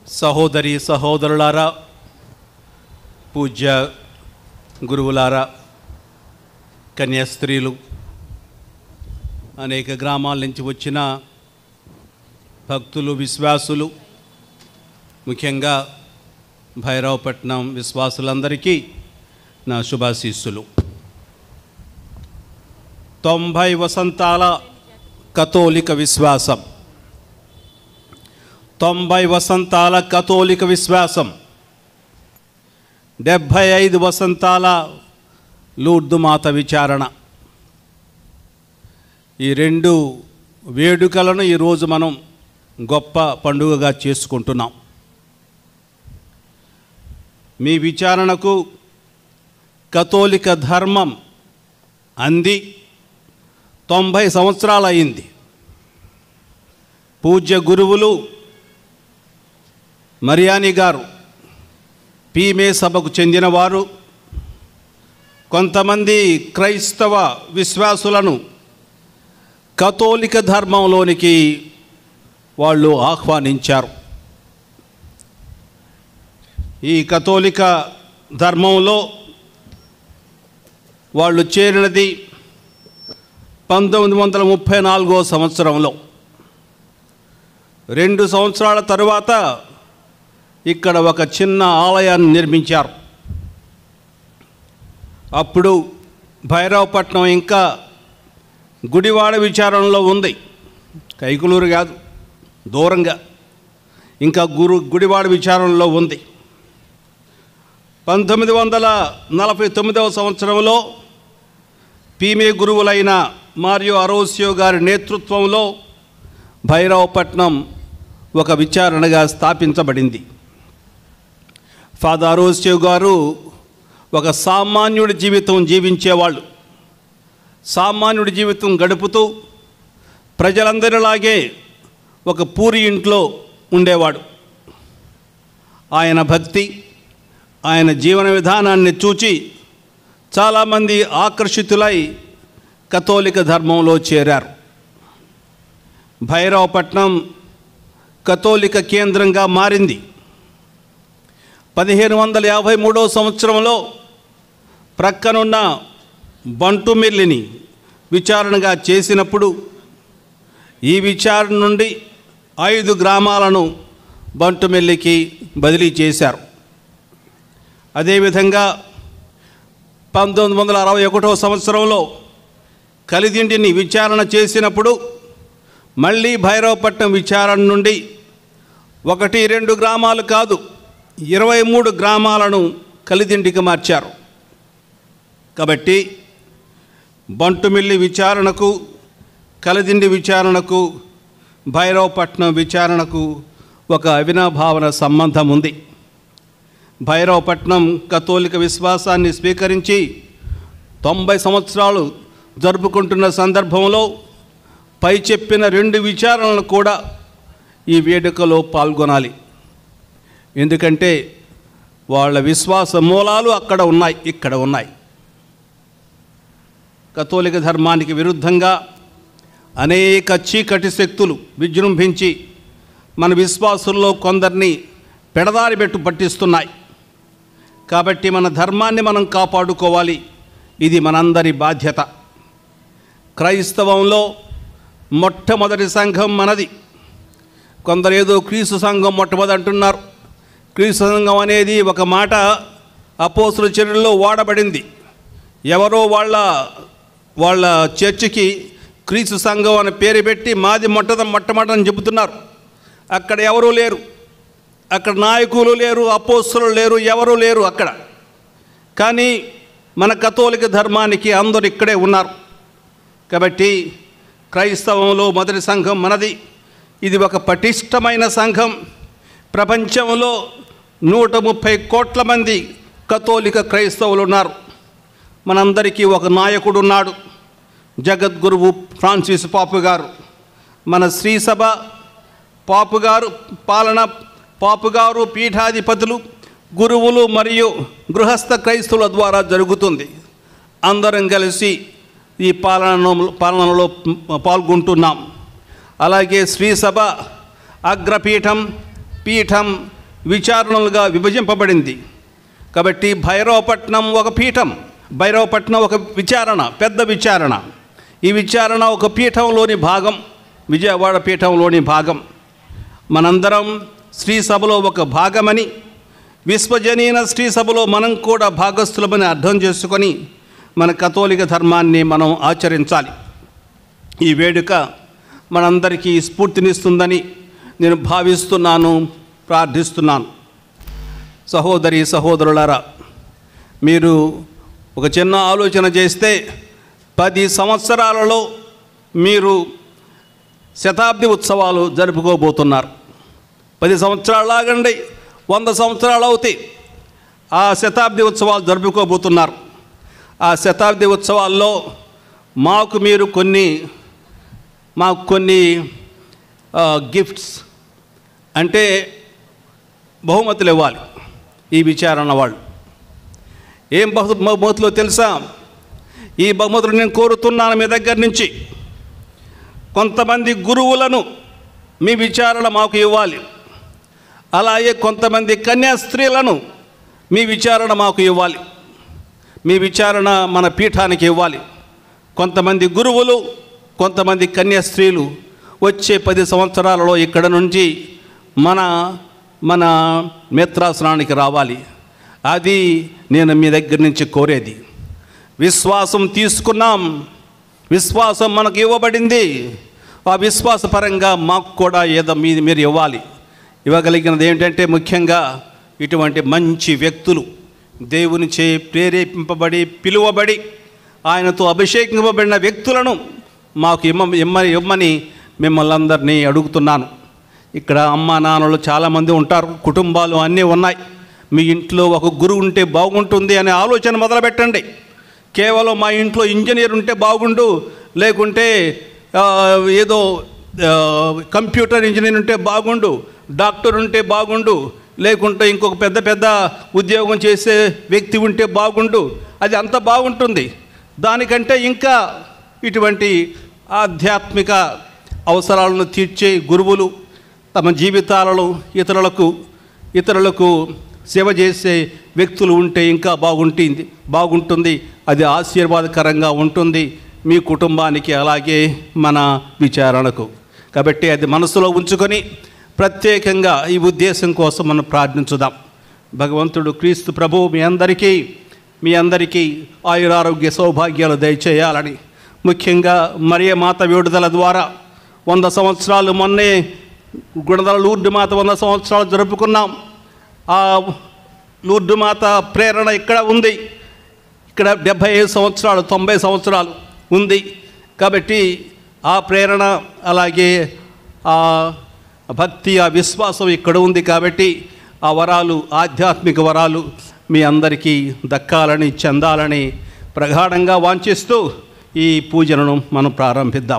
సహోదరి సహోదరులారా పూజ్య గురువులారా కన్యాస్త్రీలు అనేక గ్రామాల నుంచి వచ్చిన భక్తులు విశ్వాసులు ముఖ్యంగా భైరవపట్నం విశ్వాసులందరికీ నా శుభాశీస్సులు తొంభై వసంతాల కథోలిక విశ్వాసం తొంభై వసంతాల కథోలిక విశ్వాసం డెబ్భై ఐదు వసంతాల లూర్దు మాత విచారణ ఈ రెండు వేడుకలను ఈరోజు మనం గొప్ప పండుగగా చేసుకుంటున్నాం మీ విచారణకు కథోలిక ధర్మం అంది తొంభై సంవత్సరాలు అయింది పూజ్య గురువులు మరియాని గారు పీమే సభకు చెందినవారు కొంతమంది క్రైస్తవ విశ్వాసులను కథోలిక ధర్మంలోనికి వాళ్ళు ఆహ్వానించారు ఈ కథోలిక ధర్మంలో వాళ్ళు చేరినది పంతొమ్మిది వందల ముప్పై నాలుగో సంవత్సరంలో రెండు సంవత్సరాల తరువాత ఇక్కడ ఒక చిన్న ఆలయాన్ని నిర్మించారు అప్పుడు భైరవపట్నం ఇంకా గుడివాడ విచారణలో ఉంది కైకులూరు కాదు దూరంగా ఇంకా గురు గుడివాడ విచారణలో ఉంది పంతొమ్మిది వందల నలభై తొమ్మిదవ సంవత్సరంలో పీమే గురువులైన మరియు అరోసియో గారి నేతృత్వంలో భైరవపట్నం ఒక విచారణగా స్థాపించబడింది ఫాదర్ అరోసియో గారు ఒక సామాన్యుడి జీవితం జీవించేవాళ్ళు సామాన్యుడి జీవితం గడుపుతూ ప్రజలందరిలాగే ఒక పూరి ఇంట్లో ఉండేవాడు ఆయన భక్తి ఆయన జీవన విధానాన్ని చూచి చాలామంది ఆకర్షితులై కథోలిక ధర్మంలో చేరారు భైరవపట్నం కథోలిక కేంద్రంగా మారింది పదిహేను వందల యాభై మూడవ సంవత్సరంలో ప్రక్కనున్న బంటుమిల్లిని విచారణగా చేసినప్పుడు ఈ విచారణ నుండి ఐదు గ్రామాలను బంటుమిల్లికి బదిలీ చేశారు అదేవిధంగా పంతొమ్మిది వందల అరవై ఒకటవ సంవత్సరంలో కలిదిండిని విచారణ చేసినప్పుడు మళ్ళీ భైరవపట్నం విచారణ నుండి ఒకటి రెండు గ్రామాలు కాదు ఇరవై మూడు గ్రామాలను కలిదిండికి మార్చారు కాబట్టి బంటుమిల్లి విచారణకు కలిదిండి విచారణకు భైరవపట్నం విచారణకు ఒక అవినాభావన సంబంధం ఉంది భైరవపట్నం కథోలిక విశ్వాసాన్ని స్వీకరించి తొంభై సంవత్సరాలు జరుపుకుంటున్న సందర్భంలో పై చెప్పిన రెండు విచారణలు కూడా ఈ వేడుకలో పాల్గొనాలి ఎందుకంటే వాళ్ళ విశ్వాస మూలాలు అక్కడ ఉన్నాయి ఇక్కడ ఉన్నాయి కథోలిక ధర్మానికి విరుద్ధంగా అనేక చీకటి శక్తులు విజృంభించి మన విశ్వాసుల్లో కొందరిని పెడదారి పెట్టు పట్టిస్తున్నాయి కాబట్టి మన ధర్మాన్ని మనం కాపాడుకోవాలి ఇది మనందరి బాధ్యత క్రైస్తవంలో మొట్టమొదటి సంఘం మనది కొందరు ఏదో క్రీస్తు సంఘం మొట్టమొదటి అంటున్నారు క్రీస్తు సంఘం అనేది ఒక మాట అపోసుల చర్యల్లో వాడబడింది ఎవరో వాళ్ళ వాళ్ళ చర్చికి క్రీస్తు సంఘం అని పేరు పెట్టి మాది మొట్టద మొట్టమొదటని చెబుతున్నారు అక్కడ ఎవరూ లేరు అక్కడ నాయకులు లేరు అపోస్తులు లేరు ఎవరు లేరు అక్కడ కానీ మన కథోలిక ధర్మానికి అందరూ ఇక్కడే ఉన్నారు కాబట్టి క్రైస్తవంలో మొదటి సంఘం మనది ఇది ఒక పటిష్టమైన సంఘం ప్రపంచంలో నూట ముప్పై కోట్ల మంది కథోలిక క్రైస్తవులు ఉన్నారు మనందరికీ ఒక నాయకుడు ఉన్నాడు జగద్గురువు ఫ్రాన్సిస్ పాపు గారు మన శ్రీసభ పాపు గారు పాలన పాపు గారు పీఠాధిపతులు గురువులు మరియు గృహస్థ క్రైస్తవుల ద్వారా జరుగుతుంది అందరం కలిసి ఈ పాలన పాలనలో పాల్గొంటున్నాం అలాగే శ్రీసభ అగ్రపీఠం పీఠం విచారణలుగా విభజింపబడింది కాబట్టి భైరవపట్నం ఒక పీఠం భైరవపట్నం ఒక విచారణ పెద్ద విచారణ ఈ విచారణ ఒక పీఠంలోని భాగం విజయవాడ పీఠంలోని భాగం మనందరం శ్రీ సభలో ఒక భాగమని విశ్వజనీన శ్రీ సభలో మనం కూడా భాగస్థులమని అర్థం చేసుకొని మన కథోలిక ధర్మాన్ని మనం ఆచరించాలి ఈ వేడుక మనందరికీ స్ఫూర్తినిస్తుందని నేను భావిస్తున్నాను ప్రార్థిస్తున్నాను సహోదరి సహోదరులారా మీరు ఒక చిన్న ఆలోచన చేస్తే పది సంవత్సరాలలో మీరు శతాబ్ది ఉత్సవాలు జరుపుకోబోతున్నారు పది సంవత్సరాలు లాగండి వంద సంవత్సరాలు అవుతాయి ఆ శతాబ్ది ఉత్సవాలు జరుపుకోబోతున్నారు ఆ శతాబ్ది ఉత్సవాల్లో మాకు మీరు కొన్ని మాకు కొన్ని ఆ, గిఫ్ట్స్ అంటే బహుమతులు ఇవ్వాలి ఈ విచారణ వాళ్ళు ఏం బహు బహుమతులు తెలుసా ఈ బహుమతులు నేను కోరుతున్నాను మీ దగ్గర నుంచి కొంతమంది గురువులను మీ విచారణ మాకు ఇవ్వాలి అలాగే కొంతమంది కన్యాస్త్రీలను మీ విచారణ మాకు ఇవ్వాలి మీ విచారణ మన పీఠానికి ఇవ్వాలి కొంతమంది గురువులు కొంతమంది కన్యాస్త్రీలు వచ్చే పది సంవత్సరాలలో ఇక్కడ నుంచి మన మన మిత్రాసనానికి రావాలి అది నేను మీ దగ్గర నుంచి కోరేది విశ్వాసం తీసుకున్నాం విశ్వాసం మనకు ఇవ్వబడింది ఆ విశ్వాసపరంగా మాకు కూడా ఏదో మీ మీరు ఇవ్వాలి ఇవ్వగలిగినది ఏంటంటే ముఖ్యంగా ఇటువంటి మంచి వ్యక్తులు దేవుని చే ప్రేరేపింపబడి పిలువబడి ఆయనతో అభిషేకింపబడిన వ్యక్తులను మాకు ఇమ్మ ఇమ్మని ఇమ్మని మిమ్మల్ని అందరినీ అడుగుతున్నాను ఇక్కడ అమ్మా నాన్నలు చాలామంది ఉంటారు కుటుంబాలు అన్నీ ఉన్నాయి మీ ఇంట్లో ఒక గురువు ఉంటే బాగుంటుంది అనే ఆలోచన మొదలుపెట్టండి కేవలం మా ఇంట్లో ఇంజనీర్ ఉంటే బాగుండు లేకుంటే ఆ, ఏదో ఆ, కంప్యూటర్ ఇంజనీర్ ఉంటే బాగుండు డాక్టర్ ఉంటే బాగుండు లేకుంటే ఇంకొక పెద్ద పెద్ద ఉద్యోగం చేసే వ్యక్తి ఉంటే బాగుండు అది అంత బాగుంటుంది దానికంటే ఇంకా ఇటువంటి ఆధ్యాత్మిక అవసరాలను తీర్చే గురువులు తమ జీవితాలలో ఇతరులకు ఇతరులకు సేవ చేసే వ్యక్తులు ఉంటే ఇంకా బాగుంటుంది బాగుంటుంది అది ఆశీర్వాదకరంగా ఉంటుంది మీ కుటుంబానికి అలాగే మన విచారణకు కాబట్టి అది మనసులో ఉంచుకొని ప్రత్యేకంగా ఈ ఉద్దేశం కోసం మనం ప్రార్థించుదాం భగవంతుడు క్రీస్తు ప్రభు మీ అందరికీ మీ అందరికీ ఆయురారోగ్య సౌభాగ్యాలు దయచేయాలని ముఖ్యంగా మరియ మాత విడుదల ద్వారా వంద సంవత్సరాలు మొన్నే గుణదల లూర్డు మాత వంద సంవత్సరాలు జరుపుకున్నాం ఆ లూర్డు మాత ప్రేరణ ఇక్కడ ఉంది ఇక్కడ డెబ్భై ఐదు సంవత్సరాలు తొంభై సంవత్సరాలు ఉంది కాబట్టి ఆ ప్రేరణ అలాగే ఆ భక్తి ఆ విశ్వాసం ఇక్కడ ఉంది కాబట్టి ఆ వరాలు ఆధ్యాత్మిక వరాలు మీ అందరికీ దక్కాలని చెందాలని ప్రగాఢంగా వాంఛిస్తూ ఈ పూజలను మనం ప్రారంభిద్దాం